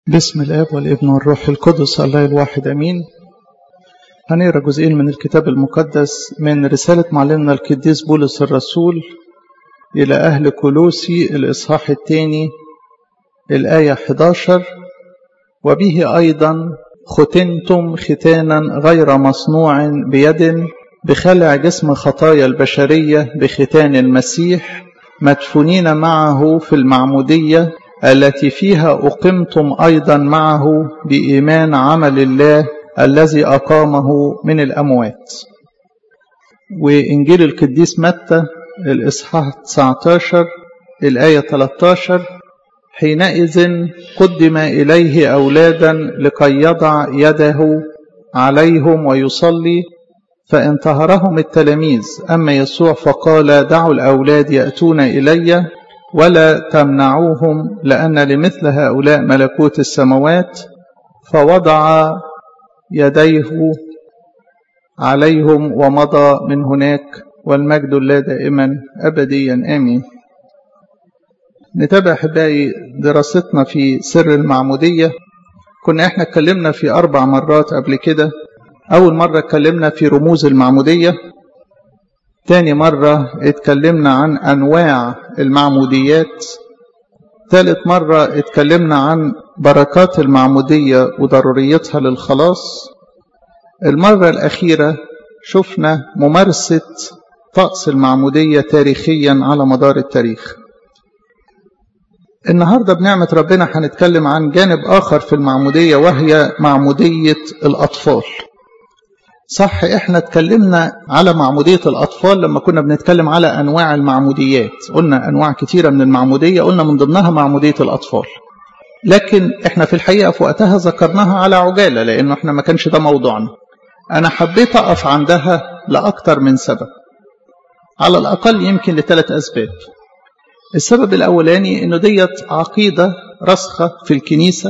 بسم الاب والابن والروح القدس الله الواحد امين هنقرا جزئين من الكتاب المقدس من رساله معلمنا القديس بولس الرسول الى اهل كولوسي الاصحاح الثاني الايه 11 وبه ايضا ختنتم ختانا غير مصنوع بيد بخلع جسم خطايا البشريه بختان المسيح مدفونين معه في المعموديه التي فيها أقمتم أيضا معه بإيمان عمل الله الذي أقامه من الأموات وإنجيل القديس متى الإصحاح 19 الآية 13 حينئذ قدم إليه أولادا لكي يضع يده عليهم ويصلي فانتهرهم التلاميذ أما يسوع فقال دعوا الأولاد يأتون إلي ولا تمنعوهم لأن لمثل هؤلاء ملكوت السماوات فوضع يديه عليهم ومضى من هناك والمجد الله دائما أبديا آمين نتابع أحبائي دراستنا في سر المعمودية كنا احنا اتكلمنا في أربع مرات قبل كده أول مرة اتكلمنا في رموز المعمودية تاني مرة اتكلمنا عن أنواع المعموديات ثالث مرة اتكلمنا عن بركات المعمودية وضروريتها للخلاص المرة الأخيرة شفنا ممارسة طقس المعمودية تاريخيا على مدار التاريخ النهاردة بنعمة ربنا هنتكلم عن جانب آخر في المعمودية وهي معمودية الأطفال صح احنا اتكلمنا على معمودية الأطفال لما كنا بنتكلم على أنواع المعموديات قلنا أنواع كتيرة من المعمودية قلنا من ضمنها معمودية الأطفال لكن احنا في الحقيقة في وقتها ذكرناها على عجالة لأنه احنا ما كانش ده موضوعنا أنا حبيت أقف عندها لأكثر من سبب على الأقل يمكن لثلاث أسباب السبب الأولاني أنه ديت عقيدة رسخة في الكنيسة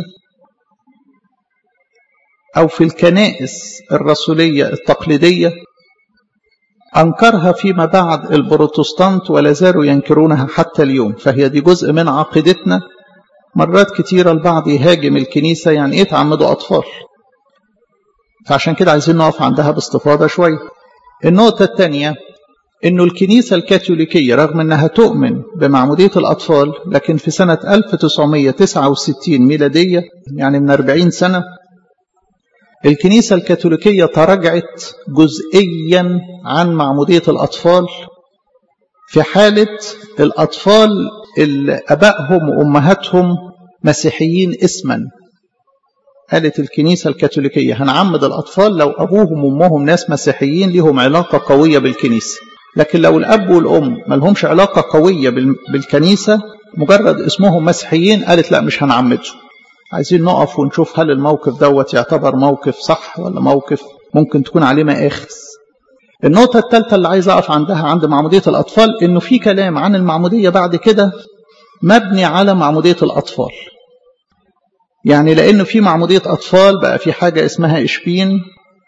أو في الكنائس الرسولية التقليدية أنكرها فيما بعد البروتستانت ولا زالوا ينكرونها حتى اليوم فهي دي جزء من عقيدتنا مرات كتيرة البعض يهاجم الكنيسة يعني إيه تعمدوا أطفال فعشان كده عايزين نقف عندها باستفاضة شوية النقطة الثانية إنه الكنيسة الكاثوليكية رغم أنها تؤمن بمعمودية الأطفال لكن في سنة 1969 ميلادية يعني من 40 سنة الكنيسة الكاثوليكية تراجعت جزئيا عن معمودية الأطفال في حالة الأطفال اللي أبائهم وأمهاتهم مسيحيين اسما قالت الكنيسة الكاثوليكية هنعمد الأطفال لو أبوهم وأمهم ناس مسيحيين لهم علاقة قوية بالكنيسة لكن لو الأب والأم ما لهمش علاقة قوية بالكنيسة مجرد اسمهم مسيحيين قالت لا مش هنعمدهم عايزين نقف ونشوف هل الموقف دوت يعتبر موقف صح ولا موقف ممكن تكون عليه مآخذ النقطة الثالثة اللي عايز أقف عندها عند معمودية الأطفال إنه في كلام عن المعمودية بعد كده مبني على معمودية الأطفال يعني لأنه في معمودية أطفال بقى في حاجة اسمها إشبين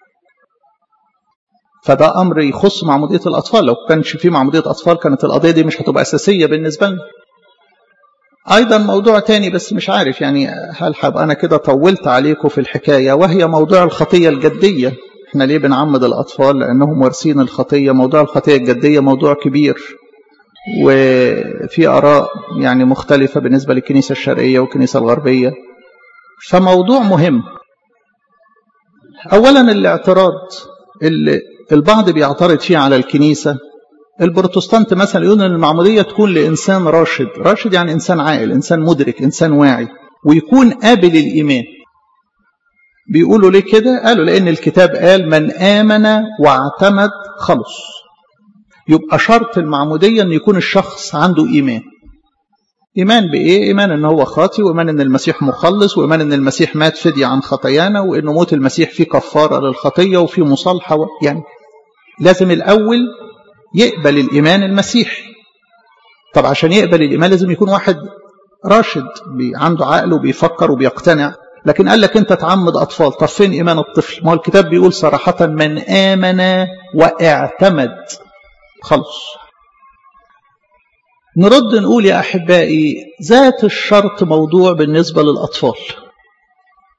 فده أمر يخص معمودية الأطفال لو كانش في معمودية أطفال كانت القضية دي مش هتبقى أساسية بالنسبة لنا أيضا موضوع تاني بس مش عارف يعني هل حب أنا كده طولت عليكم في الحكاية وهي موضوع الخطية الجدية احنا ليه بنعمد الأطفال لأنهم وارثين الخطية موضوع الخطية الجدية موضوع كبير وفي آراء يعني مختلفة بالنسبة للكنيسة الشرقية والكنيسة الغربية فموضوع مهم أولا الاعتراض اللي البعض بيعترض فيه على الكنيسة البروتستانت مثلا يقول ان المعموديه تكون لانسان راشد، راشد يعني انسان عاقل، انسان مدرك، انسان واعي، ويكون قابل الايمان. بيقولوا ليه كده؟ قالوا لان الكتاب قال من امن واعتمد خلص. يبقى شرط المعموديه ان يكون الشخص عنده ايمان. ايمان بايه؟ ايمان ان هو خاطي، وايمان ان المسيح مخلص، وايمان ان المسيح مات فديه عن خطايانا، وان موت المسيح فيه كفاره للخطيه وفيه مصالحه و... يعني لازم الاول يقبل الإيمان المسيحي طب عشان يقبل الإيمان لازم يكون واحد راشد عنده عقل وبيفكر وبيقتنع لكن قال لك أنت تعمد أطفال طب فين إيمان الطفل ما هو الكتاب بيقول صراحة من آمن واعتمد خلص نرد نقول يا أحبائي ذات الشرط موضوع بالنسبة للأطفال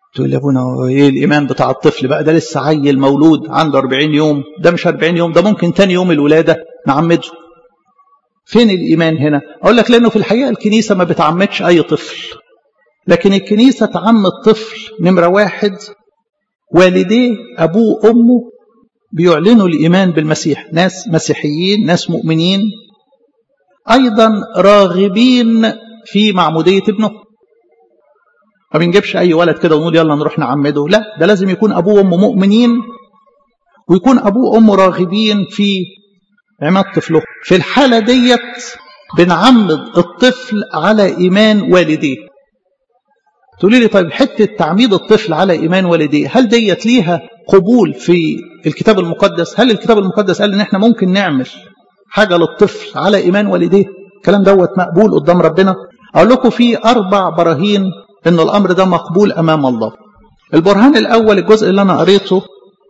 تقول لي ابونا ايه الايمان بتاع الطفل بقى ده لسه عيل مولود عنده 40 يوم ده مش 40 يوم ده ممكن تاني يوم الولاده نعمده فين الايمان هنا اقول لك لانه في الحقيقه الكنيسه ما بتعمدش اي طفل لكن الكنيسه تعمد طفل نمره واحد والديه ابوه وامه بيعلنوا الايمان بالمسيح ناس مسيحيين ناس مؤمنين ايضا راغبين في معموديه ابنه ما بنجيبش اي ولد كده ونقول يلا نروح نعمده لا ده لازم يكون ابوه وامه مؤمنين ويكون ابوه وامه راغبين في عماد طفله في الحاله ديت بنعمد الطفل على ايمان والديه تقولي لي طيب حته تعميد الطفل على ايمان والديه هل ديت ليها قبول في الكتاب المقدس هل الكتاب المقدس قال ان احنا ممكن نعمل حاجه للطفل على ايمان والديه الكلام دوت مقبول قدام ربنا اقول لكم في اربع براهين ان الامر ده مقبول امام الله البرهان الاول الجزء اللي انا قريته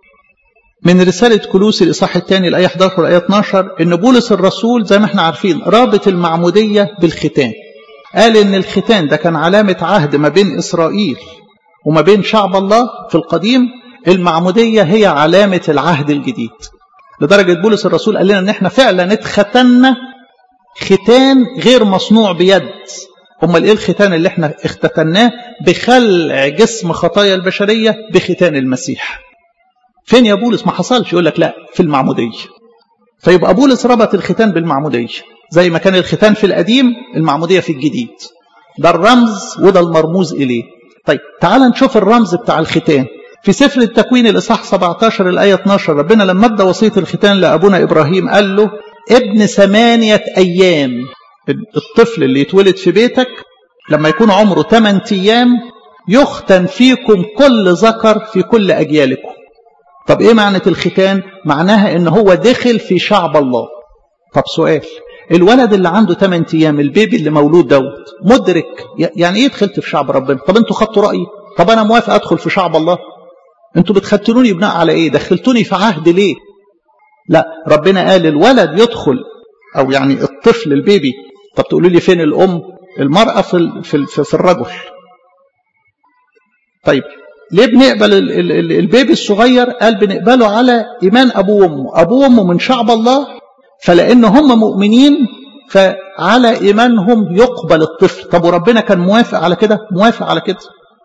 من رسالة كلوسي الإصحاح الثاني الآية 11 والآية 12 إن بولس الرسول زي ما احنا عارفين رابط المعمودية بالختان قال إن الختان ده كان علامة عهد ما بين إسرائيل وما بين شعب الله في القديم المعمودية هي علامة العهد الجديد لدرجة بولس الرسول قال لنا إن احنا فعلا اتختنا ختان غير مصنوع بيد امال ايه الختان اللي احنا اختتناه بخلع جسم خطايا البشريه بختان المسيح فين يا بولس ما حصلش يقول لك لا في المعموديه فيبقى بولس ربط الختان بالمعموديه زي ما كان الختان في القديم المعموديه في الجديد ده الرمز وده المرموز اليه طيب تعال نشوف الرمز بتاع الختان في سفر التكوين الاصحاح 17 الايه 12 ربنا لما ادى وصيه الختان لابونا ابراهيم قال له ابن ثمانيه ايام الطفل اللي يتولد في بيتك لما يكون عمره 8 ايام يختن فيكم كل ذكر في كل اجيالكم طب ايه معنى الختان معناها ان هو دخل في شعب الله طب سؤال الولد اللي عنده 8 ايام البيبي اللي مولود دوت مدرك يعني ايه دخلت في شعب ربنا طب انتوا خدتوا رايي طب انا موافق ادخل في شعب الله انتوا بتختنوني بناء على ايه دخلتوني في عهد ليه لا ربنا قال الولد يدخل او يعني الطفل البيبي طب تقولوا لي فين الام المراه في في في الرجل طيب ليه بنقبل البيبي الصغير قال بنقبله على ايمان ابوه وامه ابوه وامه من شعب الله فلان هم مؤمنين فعلى ايمانهم يقبل الطفل طب وربنا كان موافق على كده موافق على كده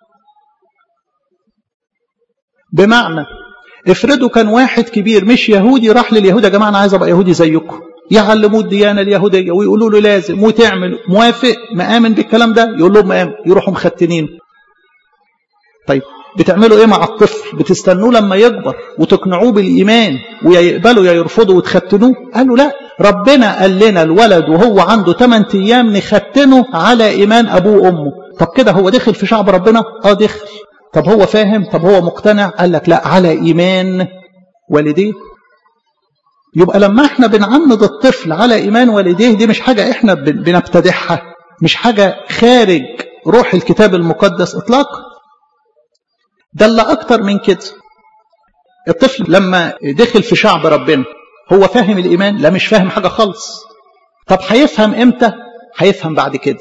بمعنى افرضوا كان واحد كبير مش يهودي راح لليهود يا جماعه انا عايز ابقى يهودي زيكم يعلموه الديانه اليهوديه ويقولوا له لازم وتعمل موافق مآمن بالكلام ده يقول لهم مآمن يروحوا مختنين طيب بتعملوا ايه مع الطفل بتستنوه لما يكبر وتقنعوه بالايمان ويا يقبلوا يا يرفضوا وتختنوه قالوا لا ربنا قال لنا الولد وهو عنده 8 ايام نختنه على ايمان ابوه وامه طب كده هو دخل في شعب ربنا اه دخل طب هو فاهم طب هو مقتنع قال لك لا على ايمان والديه يبقى لما احنا بنعمد الطفل على ايمان والديه دي مش حاجه احنا بنبتدعها مش حاجه خارج روح الكتاب المقدس اطلاقا ده اللي اكتر من كده الطفل لما دخل في شعب ربنا هو فاهم الايمان لا مش فاهم حاجه خالص طب هيفهم امتى هيفهم بعد كده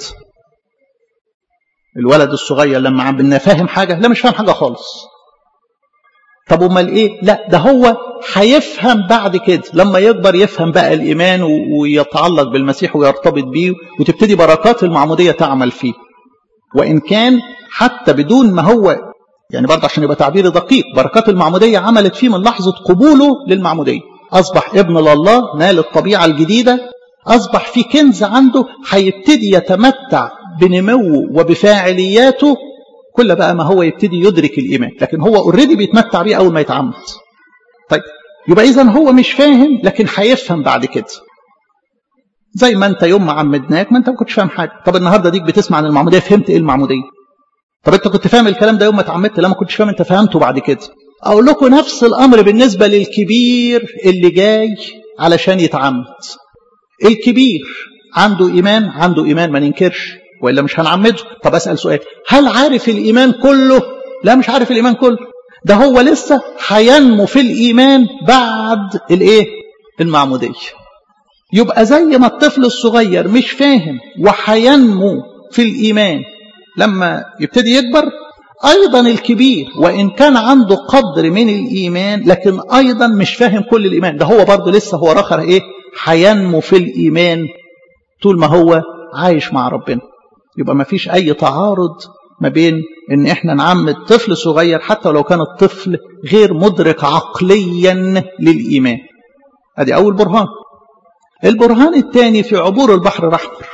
الولد الصغير لما عم فاهم حاجه لا مش فاهم حاجه خالص طب امال ايه لا ده هو هيفهم بعد كده لما يكبر يفهم بقى الايمان ويتعلق بالمسيح ويرتبط بيه وتبتدي بركات المعموديه تعمل فيه وان كان حتى بدون ما هو يعني برضه عشان يبقى تعبيري دقيق بركات المعموديه عملت فيه من لحظه قبوله للمعموديه اصبح ابن لله نال الطبيعه الجديده اصبح في كنز عنده هيبتدي يتمتع بنموه وبفاعلياته كل بقى ما هو يبتدي يدرك الايمان لكن هو اوريدي بيتمتع بيه اول ما يتعمد طيب يبقى اذا هو مش فاهم لكن هيفهم بعد كده زي ما انت يوم ما عمدناك ما انت ما كنتش فاهم حاجه طب النهارده ديك بتسمع عن المعموديه فهمت ايه المعموديه طب انت كنت فاهم الكلام ده يوم ما اتعمدت لا ما كنتش فاهم انت فهمته بعد كده اقول لكم نفس الامر بالنسبه للكبير اللي جاي علشان يتعمد الكبير عنده ايمان عنده ايمان ما ننكرش والا مش هنعمده طب اسال سؤال هل عارف الايمان كله لا مش عارف الايمان كله ده هو لسه هينمو في الايمان بعد الايه المعموديه يبقى زي ما الطفل الصغير مش فاهم وهينمو في الايمان لما يبتدي يكبر أيضا الكبير وإن كان عنده قدر من الإيمان لكن أيضا مش فاهم كل الإيمان ده هو برضه لسه هو رخر إيه هينمو في الإيمان طول ما هو عايش مع ربنا يبقى ما فيش أي تعارض ما بين إن إحنا نعمد طفل صغير حتى لو كان الطفل غير مدرك عقليا للإيمان ادي أول برهان البرهان الثاني في عبور البحر الأحمر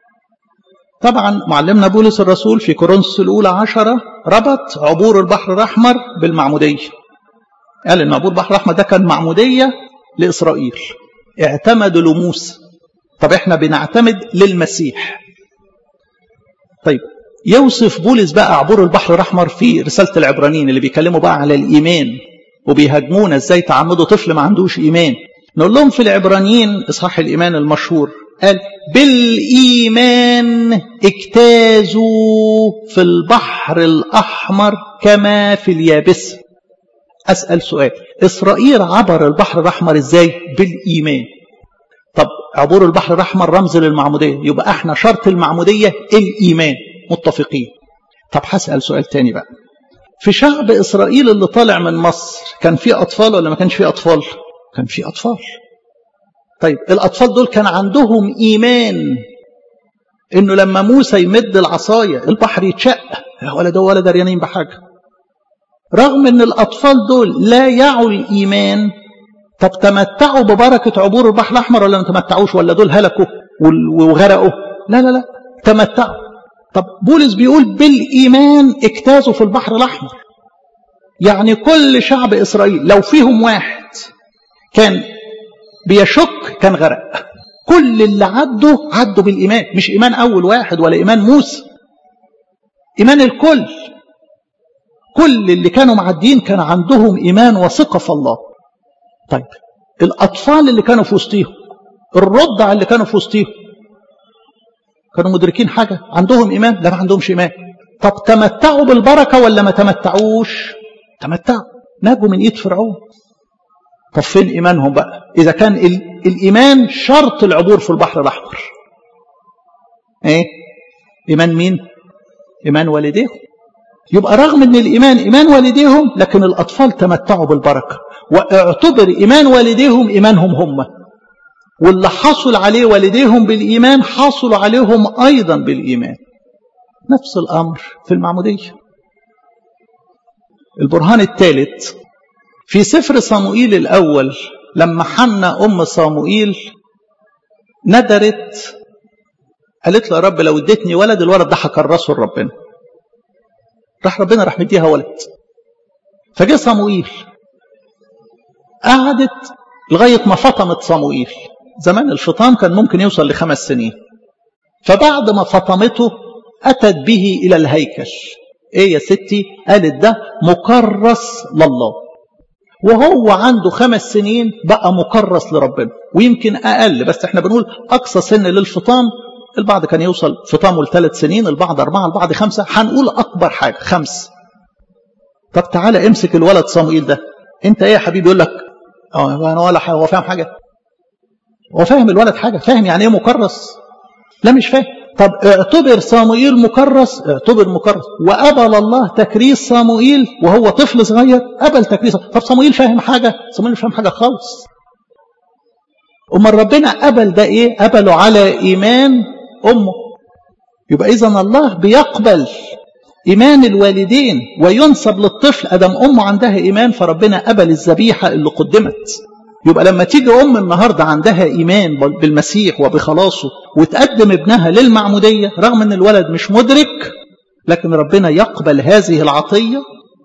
طبعا معلمنا بولس الرسول في كورنثوس الأولى عشرة ربط عبور البحر الأحمر بالمعمودية قال إن عبور البحر الأحمر ده كان معمودية لإسرائيل اعتمدوا لموسى طب احنا بنعتمد للمسيح طيب يوصف بولس بقى عبور البحر الأحمر في رسالة العبرانيين اللي بيكلموا بقى على الإيمان وبيهاجمونا ازاي تعمدوا طفل ما عندوش إيمان نقول لهم في العبرانيين إصحاح الإيمان المشهور قال بالإيمان اجتازوا في البحر الأحمر كما في اليابس أسأل سؤال إسرائيل عبر البحر الأحمر إزاي بالإيمان طب عبور البحر الأحمر رمز للمعمودية يبقى احنا شرط المعمودية الإيمان متفقين طب هسأل سؤال تاني بقى في شعب إسرائيل اللي طالع من مصر كان في أطفال ولا ما كانش في أطفال كان في أطفال طيب الأطفال دول كان عندهم إيمان إنه لما موسى يمد العصاية البحر يتشق ولا ده ولا دريانين بحاجة رغم إن الأطفال دول لا يعوا الإيمان طب تمتعوا ببركة عبور البحر الأحمر ولا ما تمتعوش ولا دول هلكوا وغرقوا لا لا لا تمتعوا طب بولس بيقول بالإيمان اجتازوا في البحر الأحمر يعني كل شعب إسرائيل لو فيهم واحد كان بيشك كان غرق كل اللي عدوا عدوا بالإيمان مش إيمان أول واحد ولا إيمان موسى إيمان الكل كل اللي كانوا معديين كان عندهم إيمان وثقة في الله طيب الأطفال اللي كانوا في وسطيهم الرضع اللي كانوا في وسطيهم كانوا مدركين حاجة عندهم إيمان لا ما عندهمش إيمان طب تمتعوا بالبركة ولا ما تمتعوش تمتعوا نجوا من إيد فرعون طب فين إيمانهم بقى إذا كان الإيمان شرط العبور في البحر الأحمر إيه إيمان مين إيمان والديهم يبقى رغم أن الإيمان إيمان والديهم لكن الأطفال تمتعوا بالبركة واعتبر إيمان والديهم إيمانهم هم واللي حصل عليه والديهم بالإيمان حصلوا عليهم أيضا بالإيمان نفس الأمر في المعمودية البرهان الثالث في سفر صموئيل الأول لما حنا أم صموئيل ندرت قالت له يا رب لو اديتني ولد الولد ده هكرسه لربنا راح ربنا راح مديها ولد فجاء صموئيل قعدت لغاية ما فطمت صموئيل زمان الفطام كان ممكن يوصل لخمس سنين فبعد ما فطمته أتت به إلى الهيكل إيه يا ستي قالت ده مكرس لله وهو عنده خمس سنين بقى مكرس لربنا ويمكن أقل بس احنا بنقول أقصى سن للفطام البعض كان يوصل فطامه لثلاث سنين البعض أربعة البعض خمسة هنقول أكبر حاجة خمس طب تعالى امسك الولد صموئيل ده انت ايه يا حبيبي يقول لك اه انا ولا حاجة هو فاهم حاجة هو فاهم الولد حاجة فاهم يعني ايه مكرس لا مش فاهم طب اعتبر صاموئيل مكرس اعتبر مكرس وقبل الله تكريس صاموئيل وهو طفل صغير قبل تكريسه طب صاموئيل فاهم حاجة صاموئيل مش فاهم حاجة خالص أمال ربنا قبل ده ايه قبله على إيمان أمه يبقى إذا الله بيقبل إيمان الوالدين وينسب للطفل أدم أمه عندها إيمان فربنا قبل الذبيحة اللي قدمت يبقى لما تيجي أم النهاردة عندها إيمان بالمسيح وبخلاصه وتقدم ابنها للمعمودية رغم أن الولد مش مدرك لكن ربنا يقبل هذه العطية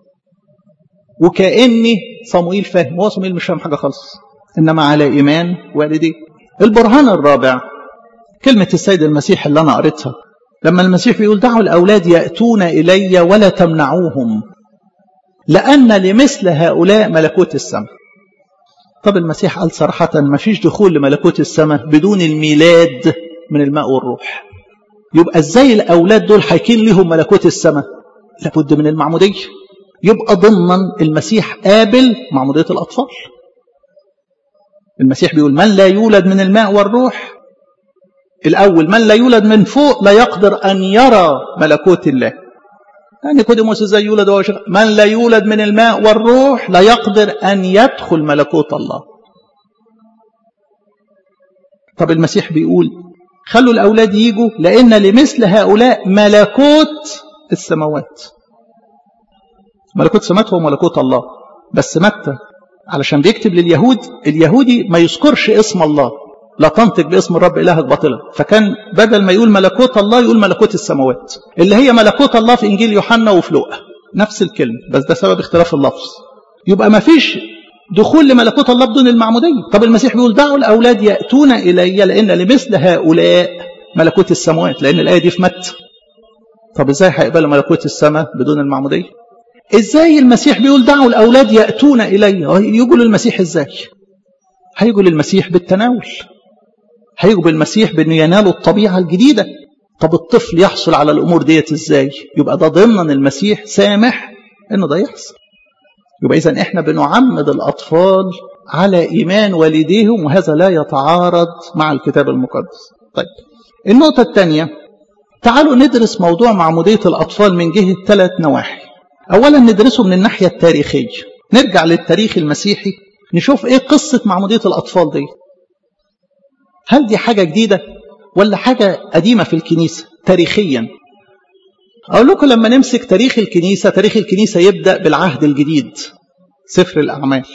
وكأني صموئيل فاهم هو صموئيل مش فاهم حاجة خالص إنما على إيمان والديه البرهان الرابع كلمة السيد المسيح اللي أنا قريتها لما المسيح بيقول دعوا الأولاد يأتون إلي ولا تمنعوهم لأن لمثل هؤلاء ملكوت السماء طب المسيح قال صراحة ما فيش دخول لملكوت السماء بدون الميلاد من الماء والروح يبقى ازاي الأولاد دول حيكين لهم ملكوت السماء لابد من المعمودية يبقى ضمن المسيح قابل معمودية الأطفال المسيح بيقول من لا يولد من الماء والروح الأول من لا يولد من فوق لا يقدر أن يرى ملكوت الله يعني نيكوديموس ازاي يولد وهو شغال من لا يولد من الماء والروح لا يقدر ان يدخل ملكوت الله طب المسيح بيقول خلوا الاولاد يجوا لان لمثل هؤلاء ملكوت السماوات ملكوت السماوات هو ملكوت الله بس متى علشان بيكتب لليهود اليهودي ما يذكرش اسم الله لا تنطق باسم الرب إلهك باطلا فكان بدل ما يقول ملكوت الله يقول ملكوت السماوات اللي هي ملكوت الله في إنجيل يوحنا وفي لوقا نفس الكلمة بس ده سبب اختلاف اللفظ يبقى ما فيش دخول لملكوت الله بدون المعمودية طب المسيح بيقول دعوا الأولاد يأتون إلي لأن لمثل هؤلاء ملكوت السماوات لأن الآية دي في متى طب إزاي هيقبلوا ملكوت السماء بدون المعمودية إزاي المسيح بيقول دعوا الأولاد يأتون إلي يجوا للمسيح إزاي هيجوا للمسيح بالتناول هيجوا بالمسيح بأنه ينالوا الطبيعة الجديدة طب الطفل يحصل على الأمور ديت إزاي يبقى ده ضمنا المسيح سامح أنه ده يحصل يبقى إذا إحنا بنعمد الأطفال على إيمان والديهم وهذا لا يتعارض مع الكتاب المقدس طيب النقطة الثانية تعالوا ندرس موضوع معمودية الأطفال من جهة ثلاث نواحي أولا ندرسه من الناحية التاريخية نرجع للتاريخ المسيحي نشوف إيه قصة معمودية الأطفال دي هل دي حاجة جديدة ولا حاجة قديمة في الكنيسة تاريخيا أقول لكم لما نمسك تاريخ الكنيسة تاريخ الكنيسة يبدأ بالعهد الجديد سفر الأعمال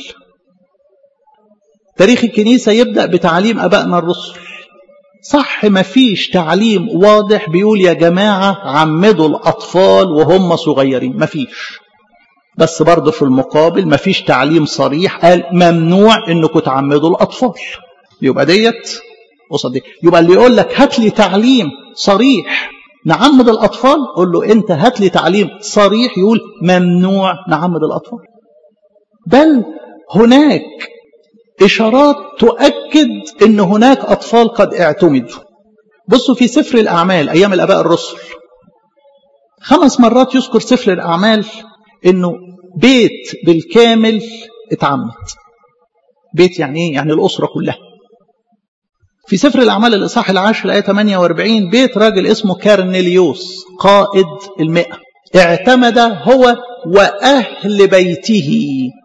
تاريخ الكنيسة يبدأ بتعليم أبائنا الرسل صح ما فيش تعليم واضح بيقول يا جماعة عمدوا الأطفال وهم صغيرين ما فيش بس برضه في المقابل ما فيش تعليم صريح قال ممنوع انكم تعمدوا الأطفال يبقى ديت قصد دي يبقى اللي يقول لك هات لي تعليم صريح نعمد الأطفال قول له أنت هات لي تعليم صريح يقول ممنوع نعمد الأطفال بل هناك إشارات تؤكد أن هناك أطفال قد اعتمدوا بصوا في سفر الأعمال أيام الأباء الرسل خمس مرات يذكر سفر الأعمال أنه بيت بالكامل اتعمد بيت يعني ايه؟ يعني الأسرة كلها في سفر الأعمال الإصحاح العاشر آية 48 بيت راجل اسمه كارنيليوس قائد المئة اعتمد هو وأهل بيته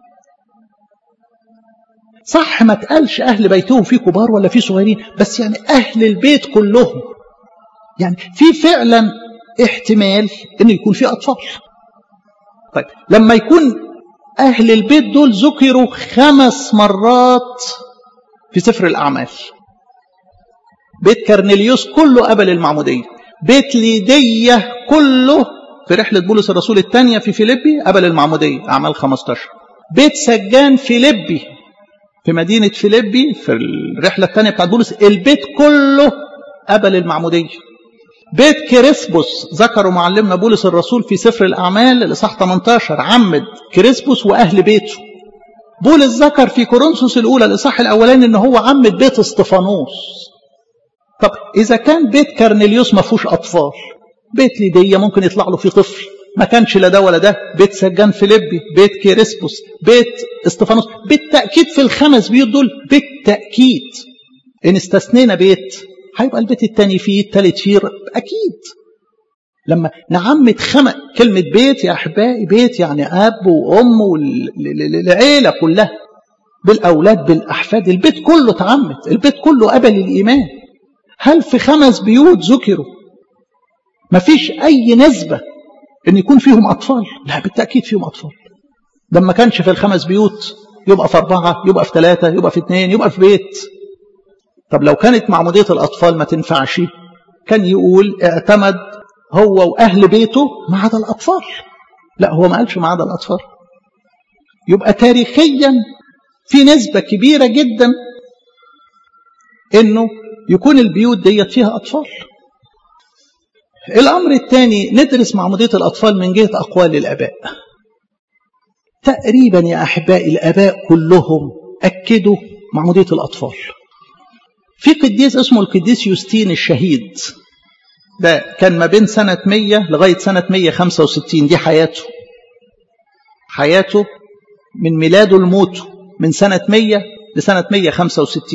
صح ما تقالش أهل بيته في كبار ولا في صغيرين بس يعني أهل البيت كلهم يعني في فعلا احتمال أن يكون في أطفال طيب لما يكون أهل البيت دول ذكروا خمس مرات في سفر الأعمال بيت كرنيليوس كله قبل المعمودية بيت ليدية كله في رحلة بولس الرسول الثانية في فيليبي قبل المعمودية أعمال 15 بيت سجان فيليبي في مدينة فيليبي في الرحلة الثانية بتاعت بولس البيت كله قبل المعمودية بيت كريسبوس ذكروا معلمنا بولس الرسول في سفر الأعمال الإصحاح 18 عمد كريسبوس وأهل بيته بولس ذكر في كورنثوس الأولى الإصحاح الأولاني إن هو عمد بيت استفانوس طب إذا كان بيت كرنيليوس ما فيهوش أطفال بيت ليدية ممكن يطلع له فيه طفل ما كانش لا ده ولا ده بيت سجان فيليبي بيت كيرسبوس بيت استفانوس بالتأكيد في الخمس بيوت دول بالتأكيد إن استثنينا بيت هيبقى البيت الثاني فيه الثالث فيه أكيد لما نعمد خم كلمة بيت يا أحبائي بيت يعني أب وأم والعيلة كلها بالأولاد بالأحفاد البيت كله تعمد البيت كله قبل الإيمان هل في خمس بيوت ذكروا ما فيش أي نسبة أن يكون فيهم أطفال لا بالتأكيد فيهم أطفال ده ما كانش في الخمس بيوت يبقى في أربعة يبقى في ثلاثة يبقى في اثنين يبقى في بيت طب لو كانت معمودية الأطفال ما تنفعش كان يقول اعتمد هو وأهل بيته ما عدا الأطفال لا هو ما قالش ما عدا الأطفال يبقى تاريخيا في نسبة كبيرة جدا انه يكون البيوت ديت فيها أطفال الأمر الثاني ندرس معمودية الأطفال من جهة أقوال الآباء تقريبا يا أحبائي الآباء كلهم أكدوا معمودية الأطفال في قديس اسمه القديس يوستين الشهيد ده كان ما بين سنة 100 لغاية سنة 165 دي حياته حياته من ميلاده لموته من سنة 100 لسنة 165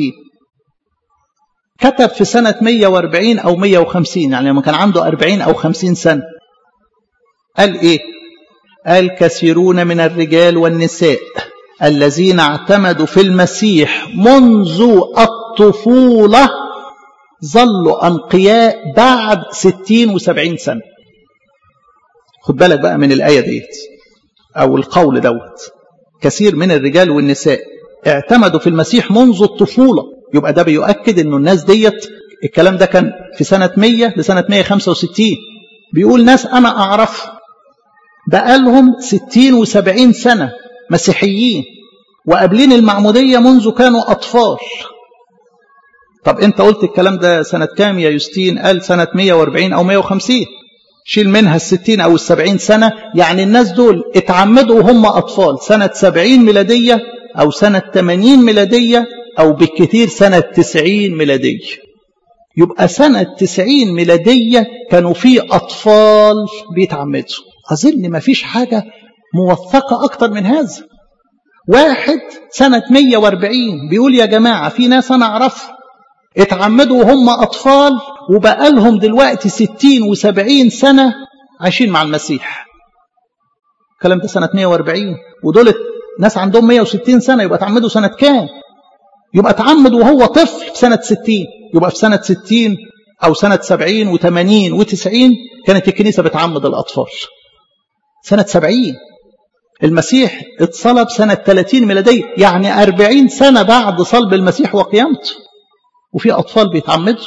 كتب في سنة 140 أو 150 يعني لما كان عنده 40 أو 50 سنة قال إيه قال كثيرون من الرجال والنساء الذين اعتمدوا في المسيح منذ الطفولة ظلوا أنقياء بعد ستين وسبعين سنة خد بالك بقى من الآية ديت أو القول دوت كثير من الرجال والنساء اعتمدوا في المسيح منذ الطفولة يبقى ده بيؤكد أنه الناس ديت الكلام ده كان في سنة 100 لسنة 165 بيقول ناس أنا أعرف بقالهم 60 و70 سنة مسيحيين وقابلين المعمودية منذ كانوا أطفال طب أنت قلت الكلام ده سنة كام يا يوستين قال سنة 140 أو 150 شيل منها الستين أو السبعين سنة يعني الناس دول اتعمدوا وهم أطفال سنة سبعين ميلادية أو سنة 80 ميلادية أو بالكثير سنة 90 ميلادية يبقى سنة 90 ميلادية كانوا في أطفال بيتعمدوا أظن ما فيش حاجة موثقة أكتر من هذا واحد سنة 140 بيقول يا جماعة في ناس أنا أعرفها اتعمدوا وهم أطفال وبقالهم دلوقتي 60 و70 سنة عايشين مع المسيح الكلام ده سنة 140 ودول ناس عندهم 160 سنة يبقى اتعمدوا سنة كام يبقى اتعمد وهو طفل في سنة 60 يبقى في سنة 60 أو سنة 70 و80 و90 كانت الكنيسة بتعمد الأطفال سنة 70 المسيح اتصلب سنة 30 ميلادية يعني 40 سنة بعد صلب المسيح وقيامته وفي أطفال بيتعمدوا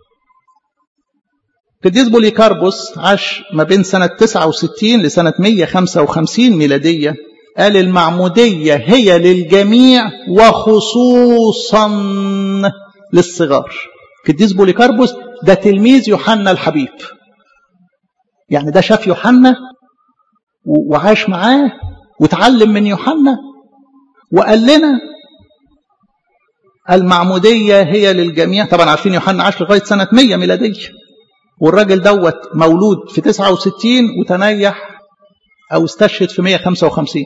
قديس بوليكاربوس عاش ما بين سنة 69 لسنة 155 ميلادية قال المعمودية هي للجميع وخصوصا للصغار قديس بوليكاربوس ده تلميذ يوحنا الحبيب يعني ده شاف يوحنا وعاش معاه وتعلم من يوحنا وقال لنا المعمودية هي للجميع طبعا عارفين يوحنا عاش لغاية سنة 100 ميلادية والراجل دوت مولود في 69 وتنيح أو استشهد في 155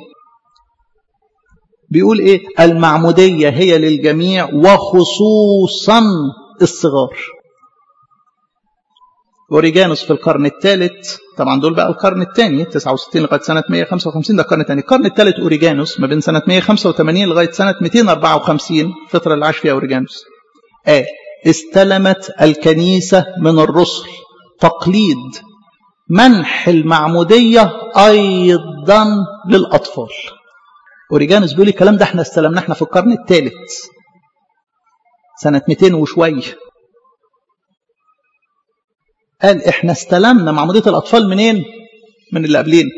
بيقول إيه المعمودية هي للجميع وخصوصا الصغار اوريجانوس في القرن الثالث طبعا دول بقى القرن الثاني 69 لغايه سنه 155 ده القرن الثاني القرن الثالث اوريجانوس ما بين سنه 185 لغايه سنه 254 الفتره اللي عاش فيها اوريجانوس آه استلمت الكنيسه من الرسل تقليد منح المعموديه ايضا للاطفال اوريجانوس بيقول الكلام ده احنا استلمناه احنا في القرن الثالث سنه 200 وشويه قال احنا استلمنا معمودية الأطفال منين؟ من اللي قبلين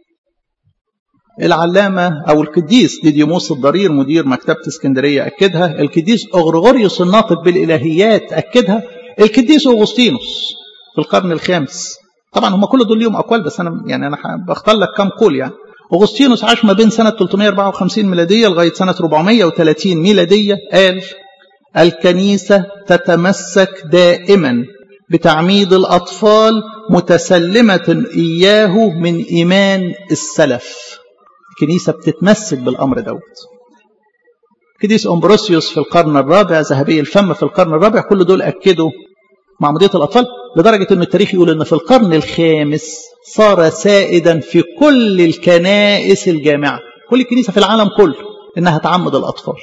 العلامة أو القديس ديديموس الضرير مدير مكتبة اسكندرية أكدها القديس أغرغوريوس الناطق بالإلهيات أكدها القديس أغسطينوس في القرن الخامس طبعا هم كل دول ليهم أقوال بس أنا يعني أنا بختار لك كم قول يعني أغسطينوس عاش ما بين سنة 354 ميلادية لغاية سنة 430 ميلادية قال الكنيسة تتمسك دائما بتعميد الأطفال متسلمة إياه من إيمان السلف الكنيسة بتتمسك بالأمر دوت كديس أمبروسيوس في القرن الرابع ذهبي الفم في القرن الرابع كل دول أكدوا معمودية الأطفال لدرجة أن التاريخ يقول أن في القرن الخامس صار سائدا في كل الكنائس الجامعة كل الكنيسة في العالم كله إنها تعمد الأطفال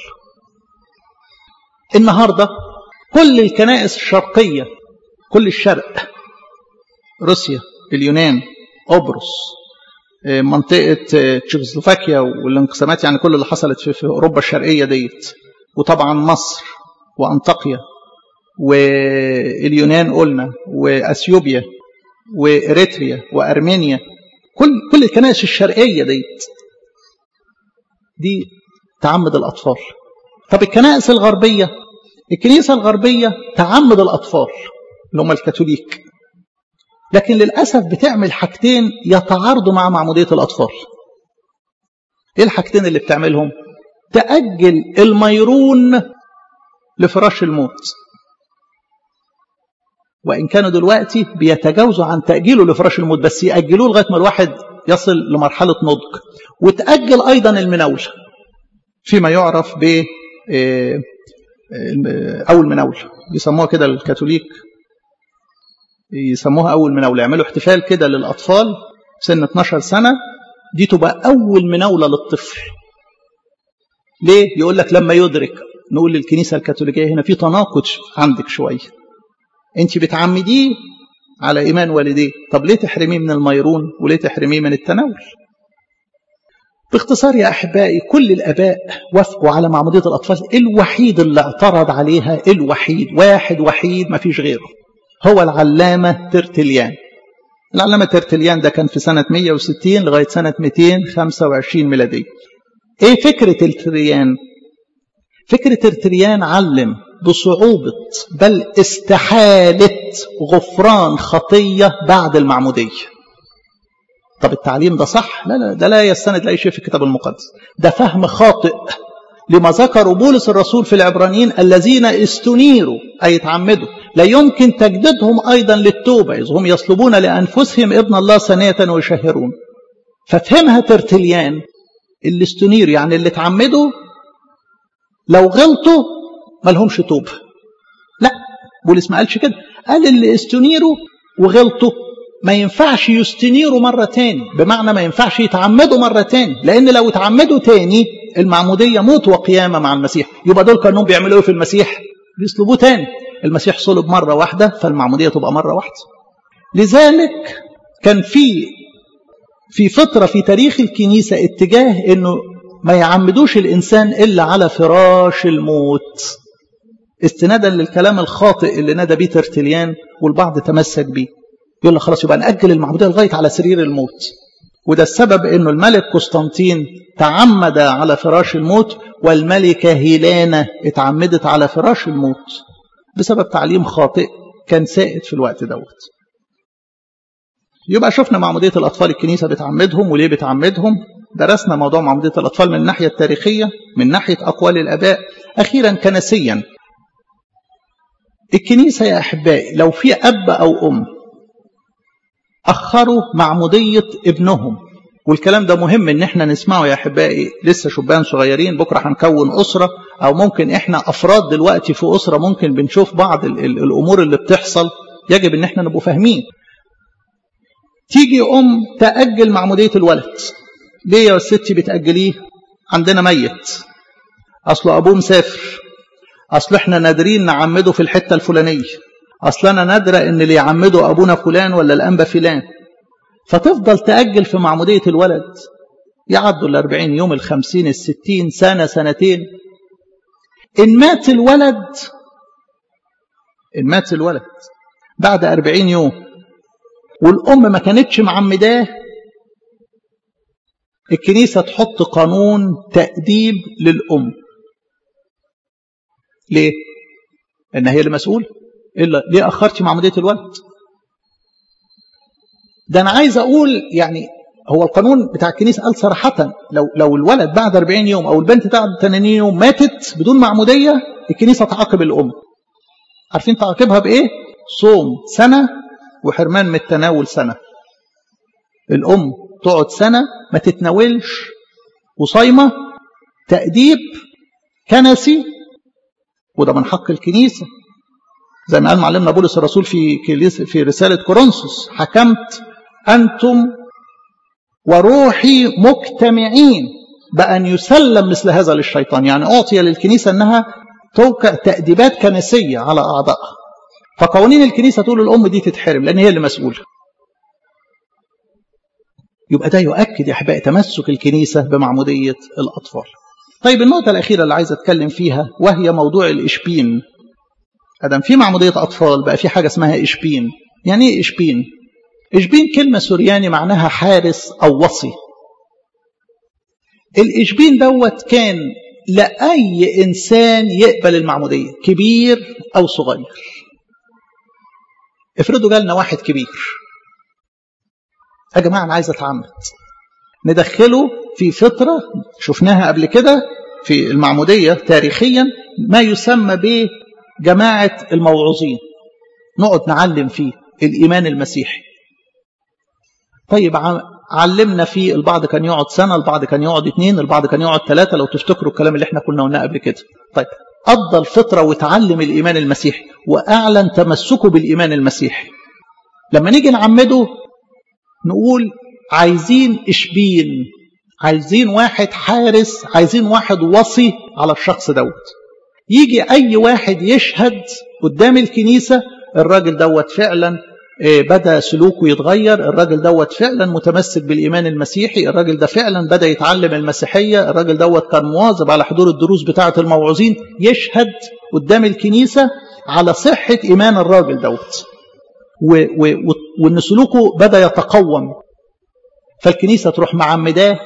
النهاردة كل الكنائس الشرقية كل الشرق روسيا اليونان قبرص منطقة تشيكوسلوفاكيا والانقسامات يعني كل اللي حصلت في, في أوروبا الشرقية ديت وطبعا مصر وأنطاكيا واليونان قلنا وأثيوبيا وإريتريا وأرمينيا كل كل الكنائس الشرقية ديت دي تعمد الأطفال طب الكنائس الغربية الكنيسة الغربية تعمد الأطفال اللي هم الكاثوليك لكن للأسف بتعمل حاجتين يتعارضوا مع معمودية الأطفال إيه الحاجتين اللي بتعملهم تأجل الميرون لفراش الموت وإن كانوا دلوقتي بيتجاوزوا عن تأجيله لفراش الموت بس يأجلوه لغاية ما الواحد يصل لمرحلة نضج وتأجل أيضا المناولة فيما يعرف ب أول مناولة بيسموها كده الكاثوليك يسموها أول مناولة يعملوا احتفال كده للأطفال سن 12 سنة دي تبقى أول مناولة للطفل ليه؟ يقول لك لما يدرك نقول للكنيسة الكاثوليكية هنا في تناقض عندك شوية انت بتعمديه على إيمان والديه طب ليه تحرميه من الميرون وليه تحرميه من التناول باختصار يا أحبائي كل الآباء وافقوا على معمودية الأطفال الوحيد اللي اعترض عليها الوحيد واحد وحيد ما فيش غيره هو العلامة ترتليان العلامة ترتليان ده كان في سنة 160 لغاية سنة 225 ميلادية ايه فكرة ترتليان فكرة ترتليان علم بصعوبة بل استحالة غفران خطية بعد المعمودية طب التعليم ده صح لا لا ده لا يستند لأي شيء في الكتاب المقدس ده فهم خاطئ لما ذكروا بولس الرسول في العبرانيين الذين استنيروا أي اتعمدوا لا يمكن تجديدهم أيضا للتوبة إذ هم يصلبون لأنفسهم ابن الله ثانية ويشهرون ففهمها ترتليان اللي استنيروا يعني اللي اتعمدوا لو غلطوا ما لهمش توبة لا بولس ما قالش كده قال اللي استنيروا وغلطوا ما ينفعش يستنيروا مرة تاني بمعنى ما ينفعش يتعمدوا مرة تاني لأن لو اتعمدوا تاني المعمودية موت وقيامة مع المسيح يبقى دول كانوا بيعملوا ايه في المسيح بيصلبوه تاني المسيح صلب مرة واحدة فالمعمودية تبقى مرة واحدة لذلك كان في في فترة في تاريخ الكنيسة اتجاه انه ما يعمدوش الإنسان إلا على فراش الموت استنادا للكلام الخاطئ اللي نادى بيه ترتليان والبعض تمسك بيه يقول لك خلاص يبقى نأجل المعمودية لغاية على سرير الموت وده السبب انه الملك قسطنطين تعمد على فراش الموت والملكة هيلانا اتعمدت على فراش الموت بسبب تعليم خاطئ كان سائد في الوقت دوت يبقى شفنا معمودية الأطفال الكنيسة بتعمدهم وليه بتعمدهم درسنا موضوع معمودية الأطفال من الناحية التاريخية من ناحية أقوال الآباء أخيرا كنسيا الكنيسة يا أحبائي لو في أب أو أم أخروا معمودية ابنهم والكلام ده مهم ان احنا نسمعه يا احبائي لسه شبان صغيرين بكره هنكون اسره او ممكن احنا افراد دلوقتي في اسره ممكن بنشوف بعض ال ال الامور اللي بتحصل يجب ان احنا نبقى فاهمين تيجي ام تاجل معموديه الولد ليه يا ستي بتاجليه عندنا ميت اصله ابوه مسافر اصل احنا نادرين نعمده في الحته الفلانيه اصل انا نادره ان اللي يعمده ابونا فلان ولا الانبا فلان فتفضل تأجل في معمودية الولد يعدوا الأربعين يوم الخمسين الستين سنة سنتين إن مات الولد إن مات الولد بعد أربعين يوم والأم ما كانتش معمداه الكنيسة تحط قانون تأديب للأم ليه؟ إن هي اللي مسؤول إلا ليه أخرتي معمودية الولد؟ ده أنا عايز أقول يعني هو القانون بتاع الكنيسة قال صراحة لو لو الولد بعد 40 يوم أو البنت بعد 80 يوم ماتت بدون معمودية الكنيسة تعاقب الأم. عارفين تعاقبها بإيه؟ صوم سنة وحرمان من التناول سنة. الأم تقعد سنة ما تتناولش وصايمة تأديب كنسي وده من حق الكنيسة زي ما قال معلمنا بولس الرسول في في رسالة كورنثوس حكمت أنتم وروحي مجتمعين بأن يسلم مثل هذا للشيطان يعني أعطي للكنيسة أنها توقع تأديبات كنسية على أعضائها فقوانين الكنيسة تقول الأم دي تتحرم لأن هي اللي مسؤولة يبقى ده يؤكد يا أحبائي تمسك الكنيسة بمعمودية الأطفال طيب النقطة الأخيرة اللي عايز أتكلم فيها وهي موضوع الإشبين أدم في معمودية أطفال بقى في حاجة اسمها إشبين يعني إيه إشبين إشبين كلمة سورياني معناها حارس أو وصي الإشبين دوت كان لأي إنسان يقبل المعمودية كبير أو صغير افرضوا جالنا واحد كبير يا جماعة أنا عايز أتعمد ندخله في فترة شفناها قبل كده في المعمودية تاريخيا ما يسمى بجماعة الموعوظين نقعد نعلم فيه الإيمان المسيحي طيب علمنا فيه البعض كان يقعد سنة البعض كان يقعد اثنين البعض كان يقعد ثلاثة لو تفتكروا الكلام اللي احنا كنا قلناه قبل كده طيب قضى الفترة وتعلم الإيمان المسيحي وأعلن تمسكه بالإيمان المسيحي لما نيجي نعمده نقول عايزين إشبين عايزين واحد حارس عايزين واحد وصي على الشخص دوت يجي أي واحد يشهد قدام الكنيسة الراجل دوت فعلا بدا سلوكه يتغير الراجل دوت فعلا متمسك بالإيمان المسيحي الراجل ده فعلا بدا يتعلم المسيحية الراجل دوت كان مواظب على حضور الدروس بتاعة الموعوظين يشهد قدام الكنيسة على صحة إيمان الراجل دوت وإن سلوكه بدا يتقوم فالكنيسة تروح معمداه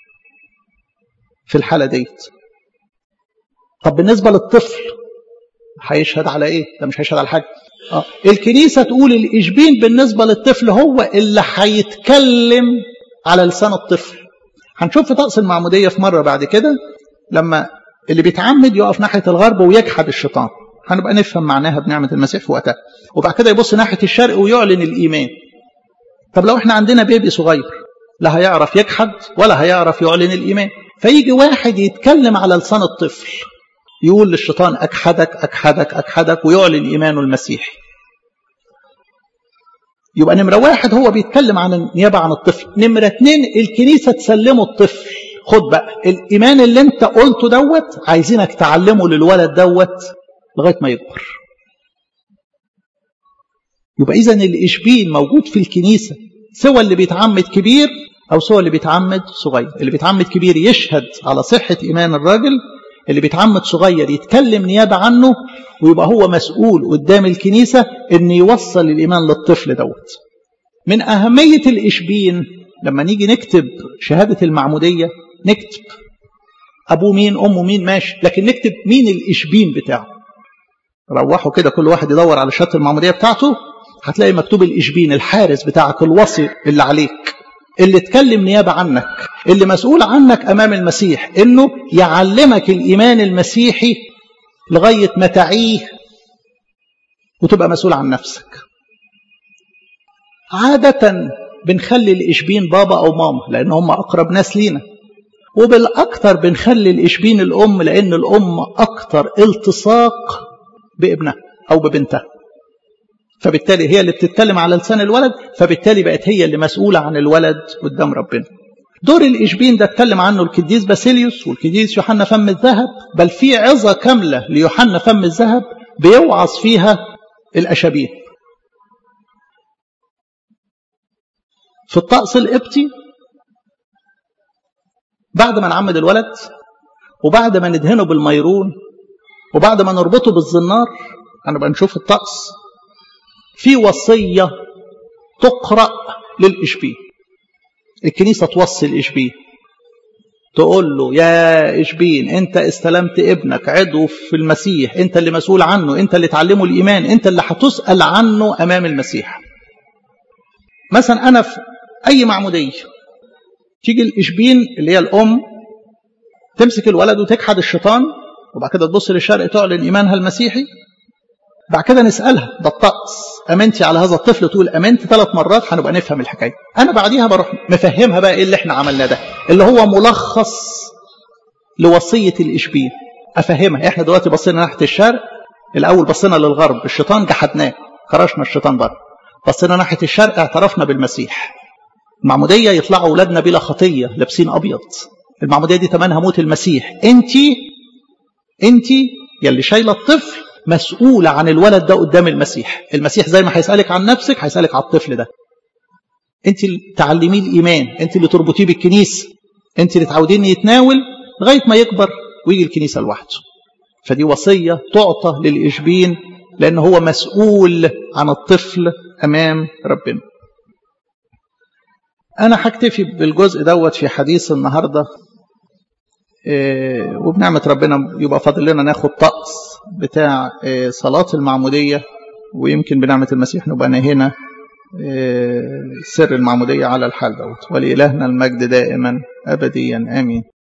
في الحالة ديت طب بالنسبة للطفل هيشهد على ايه ده مش هيشهد على حاجة آه. الكنيسة تقول الإشبين بالنسبة للطفل هو اللي هيتكلم على لسان الطفل هنشوف في طقس المعمودية في مرة بعد كده لما اللي بيتعمد يقف ناحية الغرب ويجحد الشيطان هنبقى نفهم معناها بنعمة المسيح في وقتها وبعد كده يبص ناحية الشرق ويعلن الإيمان طب لو احنا عندنا بيبي صغير لا هيعرف يجحد ولا هيعرف يعلن الإيمان فيجي واحد يتكلم على لسان الطفل يقول للشيطان أكحدك أكحدك أكحدك ويعلن إيمانه المسيحي يبقى نمرة واحد هو بيتكلم عن النيابة عن الطفل نمرة اتنين الكنيسة تسلمه الطفل خد بقى الإيمان اللي انت قلته دوت عايزينك تعلمه للولد دوت لغاية ما يكبر يبقى إذا الإشبين موجود في الكنيسة سوى اللي بيتعمد كبير أو سوى اللي بيتعمد صغير اللي بيتعمد كبير يشهد على صحة إيمان الراجل اللي بيتعمد صغير يتكلم نيابة عنه ويبقى هو مسؤول قدام الكنيسة ان يوصل الإيمان للطفل دوت من أهمية الإشبين لما نيجي نكتب شهادة المعمودية نكتب أبوه مين أمه مين ماشي لكن نكتب مين الإشبين بتاعه روحوا كده كل واحد يدور على شهادة المعمودية بتاعته هتلاقي مكتوب الإشبين الحارس بتاعك الوصي اللي عليك اللي اتكلم نيابة عنك اللي مسؤول عنك أمام المسيح إنه يعلمك الإيمان المسيحي لغاية ما تعيه وتبقى مسؤول عن نفسك عادة بنخلي الإشبين بابا أو ماما لأن هم أقرب ناس لينا وبالأكثر بنخلي الإشبين الأم لأن الأم أكثر التصاق بابنها أو ببنتها فبالتالي هي اللي بتتكلم على لسان الولد فبالتالي بقت هي اللي مسؤولة عن الولد قدام ربنا دور الإشبين ده اتكلم عنه القديس باسيليوس والقديس يوحنا فم الذهب بل في عظة كاملة ليوحنا فم الذهب بيوعظ فيها الأشابين في الطقس القبطي بعد ما نعمد الولد وبعد ما ندهنه بالميرون وبعد ما نربطه بالزنار هنبقى نشوف الطقس في وصية تقرأ للإشبين الكنيسة توصي الإشبين تقول له يا إشبين أنت استلمت ابنك عضو في المسيح أنت اللي مسؤول عنه أنت اللي تعلمه الإيمان أنت اللي هتسأل عنه أمام المسيح مثلا أنا في أي معمودية تيجي الإشبين اللي هي الأم تمسك الولد وتكحد الشيطان وبعد كده تبص للشرق تعلن إيمانها المسيحي بعد كده نسألها ده الطقس أمنتي على هذا الطفل تقول أمنت ثلاث مرات هنبقى نفهم الحكاية أنا بعديها بروح مفهمها بقى إيه اللي إحنا عملناه ده اللي هو ملخص لوصية الإشبين أفهمها إحنا دلوقتي بصينا ناحية الشرق الأول بصينا للغرب الشيطان جحدناه خرجنا الشيطان بره بصينا ناحية الشرق اعترفنا بالمسيح المعمودية يطلعوا أولادنا بلا خطية لابسين أبيض المعمودية دي تمنها موت المسيح أنت أنت يلي شايلة الطفل مسؤولة عن الولد ده قدام المسيح المسيح زي ما هيسألك عن نفسك هيسألك على الطفل ده انت اللي تعلميه الإيمان انت اللي تربطيه بالكنيسة انت اللي تعوديه انه يتناول لغاية ما يكبر ويجي الكنيسة لوحده فدي وصية تعطى للإشبين لأن هو مسؤول عن الطفل أمام ربنا أنا هكتفي بالجزء دوت في حديث النهاردة إيه وبنعمة ربنا يبقى فاضل لنا ناخد طقس بتاع إيه صلاة المعمودية ويمكن بنعمة المسيح نبقى نهينا إيه سر المعمودية على الحال دوت ولإلهنا المجد دائما أبديا آمين